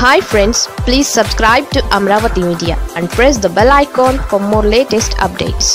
hi friends please subscribe to Amaravati media and press the bell icon for more latest updates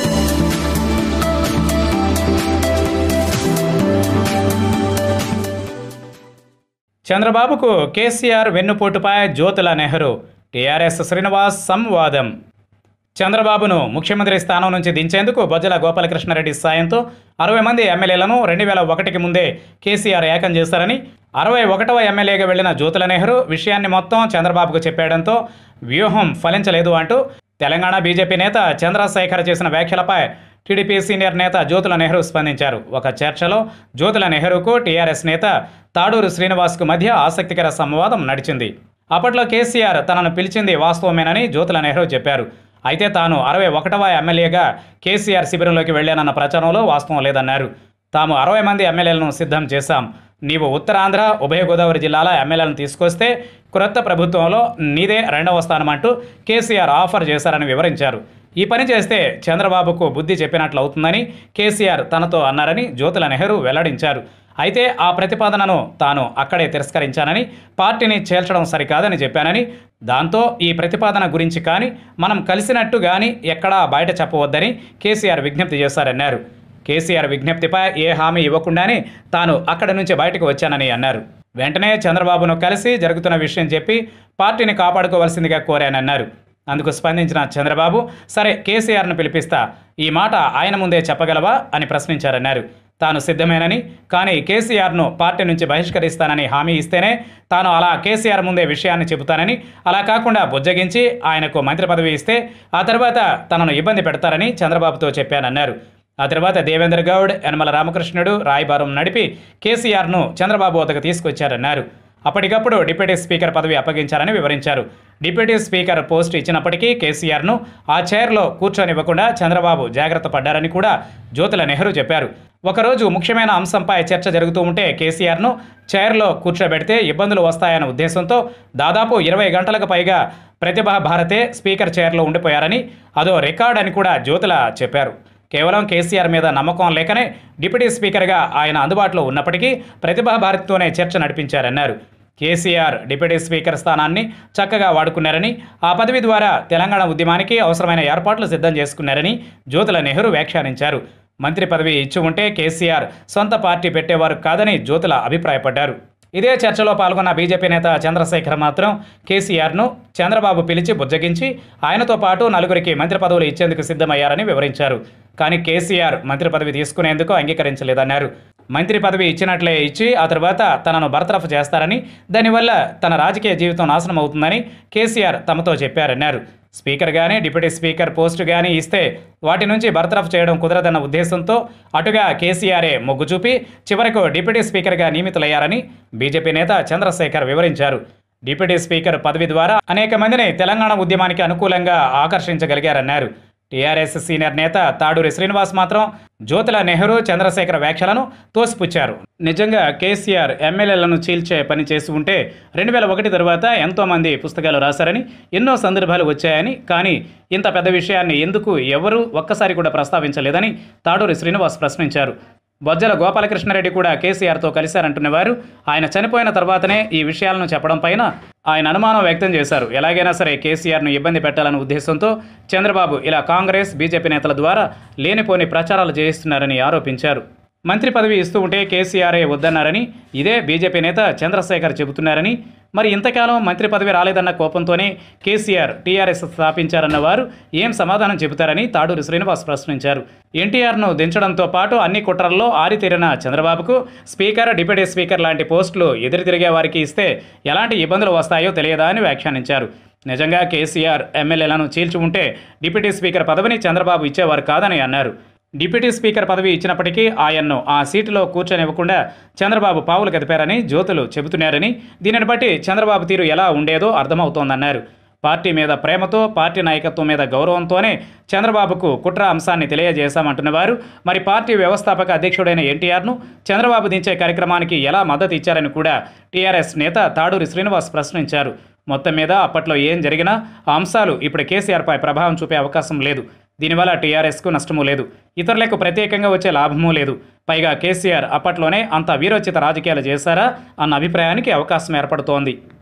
చంద్రబాబుకు కేసీఆర్ వెన్నుపోటుపై జ్యోతుల నెహ్రూ టీఆర్ఎస్ శ్రీనివాస్ సంవాదం చంద్రబాబును ముఖ్యమంత్రి స్థానం నుంచి దించేందుకు బొజ్జల గోపాలకృష్ణారెడ్డి సాయంతో అరవై మంది ఎమ్మెల్యేలను రెండు వేల ఒకటికి ముందే కేసీఆర్ ఏకం చేశారని అరవై ఒకటవ ఎమ్మెల్యేగా వెళ్లిన జ్యోతుల నెహ్రూ విషయాన్ని మొత్తం చంద్రబాబుకు చెప్పేయడంతో వ్యూహం ఫలించలేదు అంటూ తెలంగాణ బీజేపీ నేత చంద్రశేఖర్ చేసిన వ్యాఖ్యలపై టీడీపీ సీనియర్ నేత జ్యోతుల నెహ్రూ స్పందించారు ఒక చర్చలో జ్యోతుల నెహ్రూకు టీఆర్ఎస్ నేత తాడూరు శ్రీనివాస్కు మధ్య ఆసక్తికర సంవాదం నడిచింది అప్పట్లో కేసీఆర్ తనను పిలిచింది వాస్తవమేనని జ్యోతుల నెహ్రూ చెప్పారు అయితే తాను అరవై ఒకటవ ఎమ్మెల్యేగా కేసీఆర్ శిబిరంలోకి వెళ్లానన్న ప్రచారంలో వాస్తవం లేదన్నారు తాము అరవై మంది ఎమ్మెల్యేలను సిద్ధం చేశాం నీవు ఉత్తరాంధ్ర ఉభయ గోదావరి జిల్లాల ఎమ్మెల్యేలను తీసుకొస్తే క్రొత్త ప్రభుత్వంలో నీదే రెండవ స్థానం అంటూ కేసీఆర్ ఆఫర్ చేశారని వివరించారు ఈ పని చేస్తే చంద్రబాబుకు బుద్ధి చెప్పినట్లు అవుతుందని కేసీఆర్ తనతో అన్నారని జ్యోతుల నెహ్రూ వెల్లడించారు అయితే ఆ ప్రతిపాదనను తాను అక్కడే తిరస్కరించానని పార్టీని చేల్చడం సరికాదని చెప్పానని దాంతో ఈ ప్రతిపాదన గురించి కానీ మనం కలిసినట్టు కానీ ఎక్కడా బయట చెప్పవద్దని కేసీఆర్ విజ్ఞప్తి చేశారన్నారు కేసీఆర్ విజ్ఞప్తిపై ఏ హామీ ఇవ్వకుండానే తాను అక్కడి నుంచి బయటకు వచ్చానని అన్నారు వెంటనే చంద్రబాబును కలిసి జరుగుతున్న విషయం చెప్పి పార్టీని కాపాడుకోవాల్సిందిగా కోరానన్నారు అందుకు స్పందించిన చంద్రబాబు సరే కేసీఆర్ను పిలిపిస్తా ఈ మాట ఆయన ముందే చెప్పగలవా అని ప్రశ్నించారన్నారు తాను సిద్ధమేనని కానీ కేసీఆర్ను పార్టీ నుంచి బహిష్కరిస్తానని హామీ ఇస్తేనే తాను అలా కేసీఆర్ ముందే విషయాన్ని చెబుతానని అలా కాకుండా బుజ్జగించి ఆయనకు మంత్రి పదవి ఇస్తే ఆ తర్వాత తనను ఇబ్బంది పెడతారని చంద్రబాబుతో చెప్పానన్నారు ఆ తర్వాత దేవేంద్ర గౌడ్ యనమల రామకృష్ణుడు రాయబారం నడిపి కేసీఆర్ను చంద్రబాబు వద్దకు తీసుకొచ్చారన్నారు అప్పటికప్పుడు డిప్యూటీ స్పీకర్ పదవి అప్పగించారని వివరించారు డిప్యూటీ స్పీకర్ పోస్ట్ ఇచ్చినప్పటికీ కేసీఆర్ను ఆ చైర్లో కూర్చొనివ్వకుండా చంద్రబాబు జాగ్రత్త పడ్డారని కూడా జ్యోతుల నెహ్రూ చెప్పారు ఒకరోజు ముఖ్యమైన అంశంపై చర్చ జరుగుతూ ఉంటే కేసీఆర్ను చైర్లో కూర్చోబెడితే ఇబ్బందులు వస్తాయన్న ఉద్దేశంతో దాదాపు ఇరవై గంటలకు పైగా ప్రతిభా భారతే స్పీకర్ చైర్లో ఉండిపోయారని అదో రికార్డ్ అని కూడా జ్యోతుల చెప్పారు కేవలం కేసీఆర్ మీద నమ్మకం లేకనే డిప్యూటీ స్పీకర్గా ఆయన అందుబాటులో ఉన్నప్పటికీ ప్రతిభా భారతితోనే చర్చ నడిపించారన్నారు కేసీఆర్ డిప్యూటీ స్పీకర్ స్థానాన్ని చక్కగా వాడుకున్నారని ఆ పదవి ద్వారా తెలంగాణ ఉద్యమానికి అవసరమైన ఏర్పాట్లు సిద్ధం చేసుకున్నారని జ్యోతుల నెహ్రూ వ్యాఖ్యానించారు మంత్రి పదవి ఇచ్చి ఉంటే కేసీఆర్ సొంత పార్టీ పెట్టేవారు కాదని జ్యోతుల అభిప్రాయపడ్డారు ఇదే చర్చలో పాల్గొన్న బీజేపీ నేత చంద్రశేఖర్ మాత్రం కేసీఆర్ను చంద్రబాబు పిలిచి బుజ్జగించి ఆయనతో పాటు నలుగురికి మంత్రి పదవులు ఇచ్చేందుకు సిద్ధమయ్యారని వివరించారు కానీ కేసీఆర్ మంత్రి పదవి తీసుకునేందుకు అంగీకరించలేదన్నారు మంత్రి పదవి ఇచ్చినట్లే ఇచ్చి ఆ తర్వాత తనను బర్తరఫ్ చేస్తారని దానివల్ల తన రాజకీయ జీవితం నాశనం అవుతుందని కేసీఆర్ తమతో చెప్పారన్నారు స్పీకర్ కానీ డిప్యూటీ స్పీకర్ పోస్టు కానీ ఇస్తే వాటి నుంచి బర్తరఫ్ చేయడం కుదరదన్న ఉద్దేశంతో అటుగా కేసీఆరే మొగ్గు చూపి చివరకు డిప్యూటీ స్పీకర్గా నియమితులయ్యారని బీజేపీ నేత చంద్రశేఖర్ వివరించారు డిప్యూటీ స్పీకర్ పదవి ద్వారా అనేక మందిని తెలంగాణ ఉద్యమానికి అనుకూలంగా ఆకర్షించగలిగారన్నారు టీఆర్ఎస్ సీనియర్ నేత తాడూరి శ్రీనివాస్ మాత్రం జ్యోతుల నెహ్రూ చంద్రశేఖర్ వ్యాఖ్యలను తోసిపుచ్చారు నిజంగా కేసీఆర్ ఎమ్మెల్యేలను చీల్చే పని చేసి ఉంటే రెండు వేల ఒకటి తరువాత ఎంతోమంది పుస్తకాలు రాశారని ఎన్నో సందర్భాలు వచ్చాయని కానీ ఇంత పెద్ద విషయాన్ని ఎందుకు ఎవరూ ఒక్కసారి కూడా ప్రస్తావించలేదని తాడూరి శ్రీనివాస్ ప్రశ్నించారు బొజ్జల గోపాలకృష్ణారెడ్డి కూడా కేసీఆర్తో కలిశారంటున్న వారు ఆయన చనిపోయిన తర్వాతనే ఈ విషయాలను చెప్పడం పైన ఆయన అనుమానం వ్యక్తం చేశారు ఎలాగైనా సరే కేసీఆర్ను ఇబ్బంది పెట్టాలన్న ఉద్దేశంతో చంద్రబాబు ఇలా కాంగ్రెస్ బీజేపీ నేతల ద్వారా లేనిపోని ప్రచారాలు చేయిస్తున్నారని ఆరోపించారు మంత్రి పదవి ఇస్తూ ఉంటే కేసీఆర్ఏ వద్దన్నారని ఇదే బీజేపీ నేత చంద్రశేఖర్ చెబుతున్నారని మరి ఇంతకాలం మంత్రి పదవి రాలేదన్న కోపంతోనే కేసీఆర్ టీఆర్ఎస్ స్థాపించారన్న వారు ఏం సమాధానం చెబుతారని తాడూరి శ్రీనివాస్ ప్రశ్నించారు ఎన్టీఆర్ను దించడంతో పాటు అన్ని కుట్రల్లో ఆరితేరిన చంద్రబాబుకు స్పీకర్ డిప్యూటీ స్పీకర్ లాంటి పోస్టులు ఎదురు తిరిగే వారికి ఇస్తే ఎలాంటి ఇబ్బందులు వస్తాయో తెలియదా అని వ్యాఖ్యానించారు నిజంగా కేసీఆర్ ఎమ్మెల్యేలను చీల్చి ఉంటే డిప్యూటీ స్పీకర్ పదవిని చంద్రబాబు ఇచ్చేవారు కాదని అన్నారు డిప్యూటీ స్పీకర్ పదవి ఇచ్చినప్పటికీ ఆయన్ను ఆ సీటులో కూర్చొనివ్వకుండా చంద్రబాబు పావులు కదిపారని జ్యోతులు చెబుతున్నారని దీనిని బట్టి చంద్రబాబు తీరు ఎలా ఉండేదో అర్థమవుతోందన్నారు పార్టీ మీద ప్రేమతో పార్టీ నాయకత్వం మీద గౌరవంతోనే చంద్రబాబుకు కుట్ర అంశాన్ని తెలియజేశామంటున్న వారు మరి పార్టీ వ్యవస్థాపక అధ్యక్షుడైన ఎన్టీఆర్ను చంద్రబాబు దించే కార్యక్రమానికి ఎలా మద్దతు ఇచ్చారని కూడా టీఆర్ఎస్ నేత తాడూరి శ్రీనివాస్ ప్రశ్నించారు మొత్తం మీద అప్పట్లో ఏం జరిగినా ఆ అంశాలు ఇప్పుడు కేసీఆర్పై ప్రభావం చూపే అవకాశం లేదు దీనివల్ల టీఆర్ఎస్కు నష్టమూ లేదు ఇతరులకు ప్రత్యేకంగా వచ్చే లాభమూ లేదు పైగా కేసీఆర్ అప్పట్లోనే అంత వీరోచిత రాజకీయాలు చేశారా అన్న అభిప్రాయానికి అవకాశం ఏర్పడుతోంది